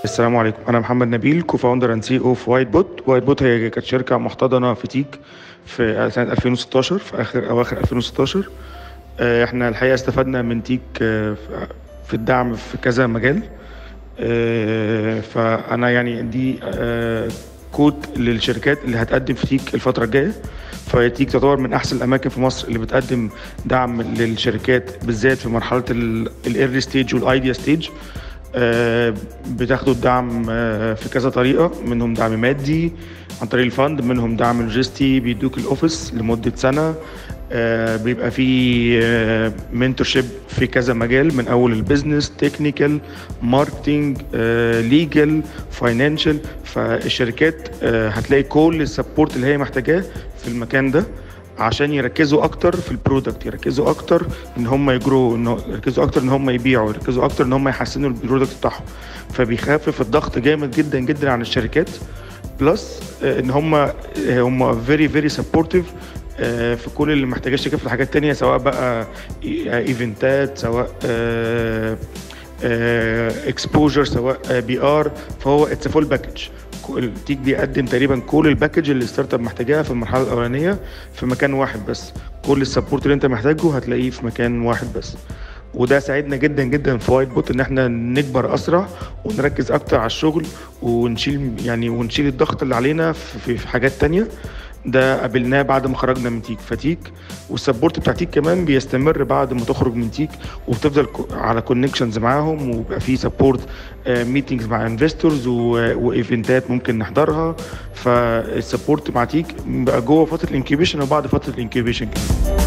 السلام عليكم انا محمد نبيل كوفاوندر اند سي او في وايت بوت وايت بوت هي كانت شركه محتضنه في تيك في سنه 2016 في اخر اواخر 2016 آه، احنا الحقيقه استفدنا من تيك آه، في الدعم في كذا مجال آه، فانا يعني دي آه، كود للشركات اللي هتقدم في تيك الفتره الجايه فتيك تعتبر من احسن الاماكن في مصر اللي بتقدم دعم للشركات بالذات في مرحله الايرلي ستيج والايديا ستيج آه، بتاخدوا الدعم آه، في كذا طريقة منهم دعم مادي عن طريق الفند منهم دعم لوجستي بيدوك الأوفيس لمدة سنة آه، بيبقى في منتورشيب في كذا مجال من أول البيزنس تكنيكال ماركتينج ليجل فاينانشال فالشركات آه، هتلاقي كل السبورت اللي هي محتاجاه في المكان ده عشان يركزوا اكتر في البرودكت يركزوا اكتر ان هم يجروا ان يركزوا اكتر ان هم يبيعوا يركزوا اكتر ان هم يحسنوا البرودكت بتاعهم فبيخفف الضغط جامد جدا جدا عن الشركات بلس ان هم هم فيري فيري سبورتيف في كل اللي محتاجاه الشركه في الحاجات التانية سواء بقى ايفنتات سواء اكسبوجر سواء بي ار فهو اتس فول باكج التيك بيقدم تقريبا كل الباكج اللي الستارت اب محتاجاها في المرحله الاولانيه في مكان واحد بس كل السبورت اللي انت محتاجه هتلاقيه في مكان واحد بس وده ساعدنا جدا جدا في وايت بوت ان احنا نكبر اسرع ونركز اكتر على الشغل ونشيل يعني ونشيل الضغط اللي علينا في, في حاجات تانية ده قابلناه بعد ما خرجنا من تيك فتيك والسبورت بتاع تيك كمان بيستمر بعد ما تخرج من تيك وبتفضل على كونكشنز معاهم وبيبقى في سبورت ميتنجز مع انفستورز وايفنتات ممكن نحضرها فالسبورت مع تيك بقى جوه فتره الانكيبيشن وبعد فتره الانكيبيشن كمان